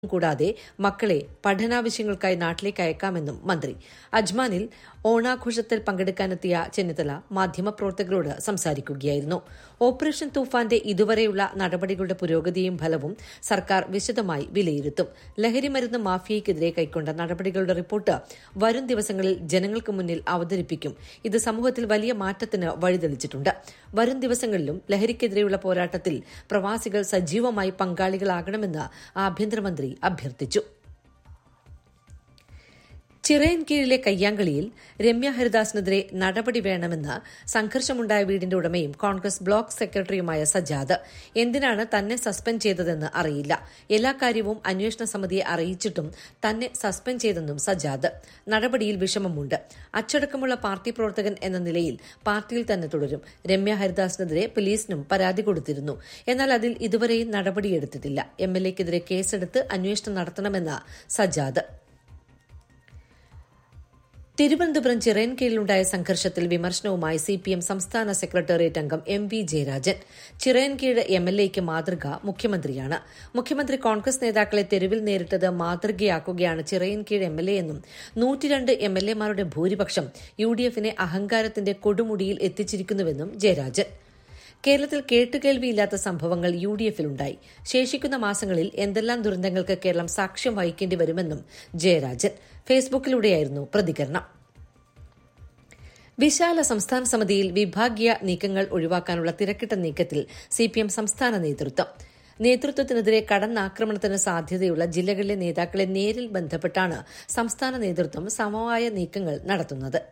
കൂടാതെ മക്കളെ പഠനാവശ്യങ്ങൾക്കായി നാട്ടിലേക്ക് അയക്കാമെന്നും മന്ത്രി അജ്മാനിൽ ഓണാഘോഷത്തിൽ പങ്കെടുക്കാനെത്തിയ ചെന്നിത്തല മാധ്യമപ്രവർത്തകരോട് സംസാരിക്കുകയായിരുന്നു ഓപ്പറേഷൻ തൂഫാന്റെ ഇതുവരെയുള്ള നടപടികളുടെ പുരോഗതിയും ഫലവും സർക്കാർ വിശദമായി വിലയിരുത്തും ലഹരിമരുന്ന് മാഫിയയ്ക്കെതിരെ കൈക്കൊണ്ട നടപടികളുടെ റിപ്പോർട്ട് വരും ദിവസങ്ങളിൽ ജനങ്ങൾക്ക് മുന്നിൽ അവതരിപ്പിക്കും ഇത് സമൂഹത്തിൽ വലിയ മാറ്റത്തിന് വഴിതെളിച്ചിട്ടുണ്ട് വരും ദിവസങ്ങളിലും ലഹരിക്കെതിരെയുള്ള പോരാട്ടത്തിൽ പ്രവാസികൾ സജീവമായി പങ്കാളികളാകണമെന്ന് ആഭ്യന്തരമന്ത്രി അഭ്യർത്ഥിച്ചു ചിറയൻകീഴിലെ കയ്യാങ്കളിയിൽ രമ്യ ഹരിദാസിനെതിരെ നടപടി വേണമെന്ന് സംഘർഷമുണ്ടായ വീടിന്റെ ഉടമയും കോൺഗ്രസ് ബ്ലോക്ക് സെക്രട്ടറിയുമായ സജാദ് എന്തിനാണ് തന്നെ സസ്പെൻഡ് ചെയ്തതെന്ന് അറിയില്ല എല്ലാ കാര്യവും അന്വേഷണ സമിതിയെ അറിയിച്ചിട്ടും തന്നെ സസ്പെൻഡ് ചെയ്തെന്നും സജാദ് നടപടിയിൽ വിഷമമുണ്ട് അച്ചടക്കമുള്ള പാർട്ടി പ്രവർത്തകൻ എന്ന നിലയിൽ പാർട്ടിയിൽ തന്നെ തുടരും രമ്യ ഹരിദാസിനെതിരെ പോലീസിനും പരാതി കൊടുത്തിരുന്നു എന്നാൽ അതിൽ ഇതുവരെയും നടപടിയെടുത്തിട്ടില്ല എംഎൽഎക്കെതിരെ കേസെടുത്ത് അന്വേഷണം നടത്തണമെന്ന് സജാദ് തിരുവനന്തപുരം ചിറയൻകീഴിലുണ്ടായ സംഘർഷത്തിൽ വിമർശനവുമായി സിപിഎം സംസ്ഥാന സെക്രട്ടേറിയറ്റ് അംഗം എം വി ജയരാജൻ ചിറയൻകീഴ് എംഎൽഎയ്ക്ക് മാതൃക മുഖ്യമന്ത്രിയാണ് മുഖ്യമന്ത്രി കോൺഗ്രസ് നേതാക്കളെ തെരുവിൽ നേരിട്ടത് മാതൃകയാക്കുകയാണ് ചിറയൻകീഴ് എംഎൽഎ എന്നും നൂറ്റിരണ്ട് എംഎൽഎമാരുടെ ഭൂരിപക്ഷം യുഡിഎഫിനെ അഹങ്കാരത്തിന്റെ കൊടുമുടിയിൽ എത്തിച്ചിരിക്കുന്നുവെന്നും ജയരാജൻ കേരളത്തിൽ കേട്ടുകേൾവിയില്ലാത്ത സംഭവങ്ങൾ യു ഡി എഫിലുണ്ടായി ശേഷിക്കുന്ന മാസങ്ങളിൽ എന്തെല്ലാം ദുരന്തങ്ങൾക്ക് കേരളം സാക്ഷ്യം വഹിക്കേണ്ടി വരുമെന്നും ജയരാജൻ ഫേസ്ബുക്കിലൂടെയായിരുന്നു പ്രതികരണം വിശാല സംസ്ഥാന സമിതിയിൽ വിഭാഗീയ നീക്കങ്ങൾ ഒഴിവാക്കാനുള്ള തിരക്കിട്ട നീക്കത്തിൽ സിപിഎം സംസ്ഥാന നേതൃത്വം നേതൃത്വത്തിനെതിരെ കടന്നാക്രമണത്തിന് സാധ്യതയുള്ള ജില്ലകളിലെ നേതാക്കളെ നേരിൽ ബന്ധപ്പെട്ടാണ് സംസ്ഥാന നേതൃത്വം സമവായ നീക്കങ്ങൾ നടത്തുന്നത്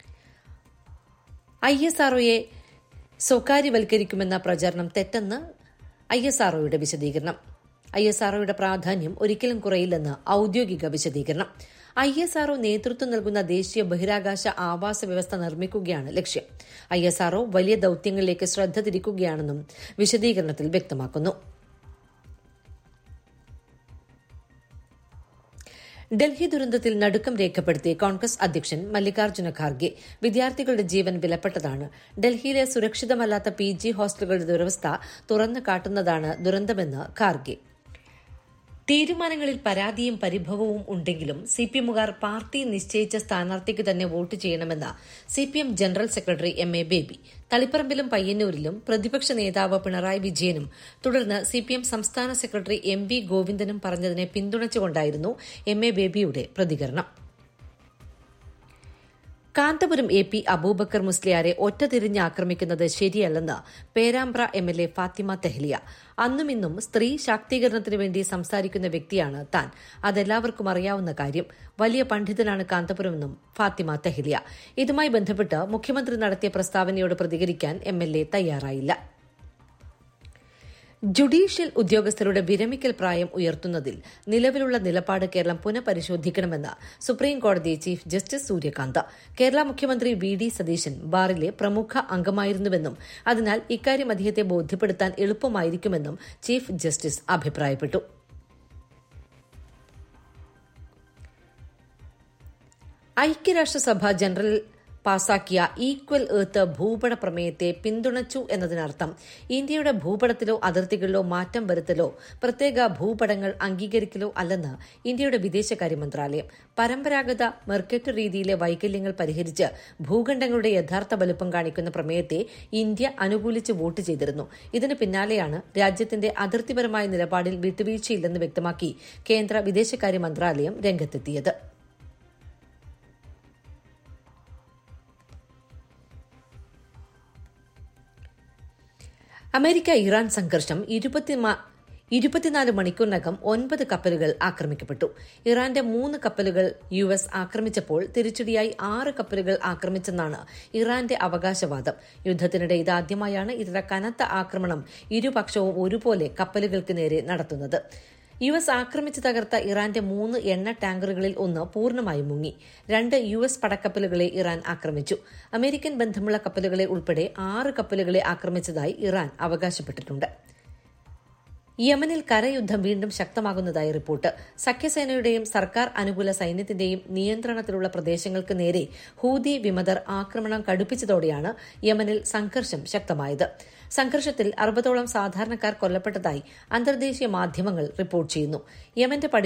ഐ എസ് ആർഒയെ സ്വകാര്യവൽക്കരിക്കുമെന്ന പ്രചാരണം തെറ്റെന്ന് ഐ എസ് ആർഒയുടെ വിശദീകരണം ഐ എസ് ആർഒയുടെ പ്രാധാന്യം ഒരിക്കലും കുറയില്ലെന്ന് ഔദ്യോഗിക വിശദീകരണം ഐ എസ് ആർഒ നേതൃത്വം നൽകുന്ന ദേശീയ ബഹിരാകാശ ആവാസ വ്യവസ്ഥ നിർമ്മിക്കുകയാണ് ലക്ഷ്യം ഐ എസ് ആർഒ വലിയ ദൌത്യങ്ങളിലേക്ക് ശ്രദ്ധ തിരിക്കുകയാണെന്നും വിശദീകരണത്തിൽ വ്യക്തമാക്കുന്നു ഡൽഹി ദുരന്തത്തിൽ നടുക്കം രേഖപ്പെടുത്തി കോൺഗ്രസ് അധ്യക്ഷൻ മല്ലികാർജ്ജുന ഖാർഗെ വിദ്യാർത്ഥികളുടെ ജീവൻ വിലപ്പെട്ടതാണ് ഡൽഹിയിലെ സുരക്ഷിതമല്ലാത്ത പി ജി ഹോസ്റ്റലുകളുടെ ദുരവസ്ഥ തുറന്നു കാട്ടുന്നതാണ് ദുരന്തമെന്ന് ഖാർഗെ തീരുമാനങ്ങളിൽ പരാതിയും പരിഭവവും ഉണ്ടെങ്കിലും സിപിഎമ്മുകാർ പാർട്ടി നിശ്ചയിച്ച സ്ഥാനാർത്ഥിക്ക് തന്നെ വോട്ട് ചെയ്യണമെന്ന് CPM general secretary M A Baby തളിപ്പറമ്പിലും പയ്യന്നൂരിലും പ്രതിപക്ഷ നേതാവ് പിണറായി വിജയനും തുടർന്ന് സിപിഎം സംസ്ഥാന സെക്രട്ടറി എം വി ഗോവിന്ദനും പറഞ്ഞതിനെ പിന്തുണച്ചുകൊണ്ടായിരുന്നു എം എ ബേബിയുടെ പ്രതികരണം കാന്തപുരം എ പി അബൂബക്കർ മുസ്ലിയാരെ ഒറ്റതിരിഞ്ഞ് ആക്രമിക്കുന്നത് ശരിയല്ലെന്ന് Perambra M L A Fathima Thahiliya അന്നും ഇന്നും സ്ത്രീ ശാക്തീകരണത്തിന് വേണ്ടി സംസാരിക്കുന്ന വ്യക്തിയാണ് താൻ അതെല്ലാവർക്കും അറിയാവുന്ന കാര്യം വലിയ പണ്ഡിതനാണ് കാന്തപുരമെന്നും ഫാത്തിമ തെഹ്ലിയ ഇതുമായി ബന്ധപ്പെട്ട് മുഖ്യമന്ത്രി നടത്തിയ പ്രസ്താവനയോട് പ്രതികരിക്കാൻ എം എൽ എ തയ്യാറായില്ല ജുഡീഷ്യൽ ഉദ്യോഗസ്ഥരുടെ വിരമിക്കൽ പ്രായം ഉയർത്തുന്നതിൽ നിലവിലുള്ള നിലപാട് കേരളം പുനഃപരിശോധിക്കണമെന്ന് സുപ്രീം കോടതി ചീഫ് ജസ്റ്റിസ് സൂര്യകാന്ത് കേരള മുഖ്യമന്ത്രി വി ഡി സതീശൻ ബാറിലെ പ്രമുഖ അംഗമായിരുന്നുവെന്നും അതിനാൽ ഇക്കാര്യം അദ്ദേഹത്തെ ബോധ്യപ്പെടുത്താൻ എളുപ്പമായിരിക്കുമെന്നും ചീഫ് ജസ്റ്റിസ് അഭിപ്രായപ്പെട്ടു ഐക്യരാഷ്ട്രസഭ ജനറൽ പാസാക്കിയ ഈക്വൽ ഏർത്ത് ഭൂപട പ്രമേയത്തെ പിന്തുണച്ചു എന്നതിനർത്ഥം ഇന്ത്യയുടെ ഭൂപടത്തിലോ അതിർത്തികളിലോ മാറ്റം വരുത്തലോ പ്രത്യേക ഭൂപടങ്ങൾ അംഗീകരിക്കലോ അല്ലെന്ന് ഇന്ത്യയുടെ വിദേശകാര്യ മന്ത്രാലയം പരമ്പരാഗത മെർക്കറ്റ് രീതിയിലെ വൈകല്യങ്ങൾ പരിഹരിച്ച് ഭൂഖണ്ഡങ്ങളുടെ യഥാർത്ഥ വലുപ്പം കാണിക്കുന്ന പ്രമേയത്തെ ഇന്ത്യ അനുകൂലിച്ച് വോട്ട് ചെയ്തിരുന്നു ഇതിന് പിന്നാലെയാണ് രാജ്യത്തിന്റെ അതിർത്തിപരമായ നിലപാടിൽ വിട്ടുവീഴ്ചയില്ലെന്ന് വ്യക്തമാക്കി കേന്ദ്ര വിദേശകാര്യ മന്ത്രാലയം രംഗത്തെത്തിയത് അമേരിക്ക ഇറാൻ സംഘർഷം ഇരുപത്തിനാല് മണിക്കൂറിനകം ഒൻപത് കപ്പലുകൾ ആക്രമിക്കപ്പെട്ടു ഇറാന്റെ മൂന്ന് കപ്പലുകൾ യു എസ് ആക്രമിച്ചപ്പോൾ തിരിച്ചടിയായി ആറ് കപ്പലുകൾ ആക്രമിച്ചെന്നാണ് ഇറാന്റെ അവകാശവാദം യുദ്ധത്തിനിടെ ഇതാദ്യമായാണ് ഇത്ര കനത്ത ആക്രമണം ഇരുപക്ഷവും ഒരുപോലെ കപ്പലുകൾക്ക് നേരെ നടത്തുന്നത് യു എസ് ആക്രമിച്ച് തകർത്ത ഇറാന്റെ മൂന്ന് എണ്ണ ടാങ്കറുകളിൽ ഒന്ന് പൂർണ്ണമായും മുങ്ങി രണ്ട് യു എസ് പടക്കപ്പലുകളെ ഇറാൻ ആക്രമിച്ചു അമേരിക്കൻ ബന്ധമുള്ള കപ്പലുകളെ ഉൾപ്പെടെ ആറ് കപ്പലുകളെ ആക്രമിച്ചതായി ഇറാൻ അവകാശപ്പെട്ടിട്ടുണ്ട് യമനിൽ കരയുദ്ധം വീണ്ടും ശക്തമാകുന്നതായി റിപ്പോർട്ട് സഖ്യസേനയുടെയും സർക്കാർ അനുകൂല സൈന്യത്തിന്റെയും നിയന്ത്രണത്തിലുള്ള പ്രദേശങ്ങൾക്ക് നേരെ ഹൂതി വിമതർ ആക്രമണം കടുപ്പിച്ചതോടെയാണ് യമനിൽ സംഘർഷം ശക്തമായത് സംഘർഷത്തിൽ അറുപതോളം സാധാരണക്കാർ കൊല്ലപ്പെട്ടതായി അന്തർദേശീയ മാധ്യമങ്ങൾ റിപ്പോർട്ട് ചെയ്യുന്നു യമന്റെ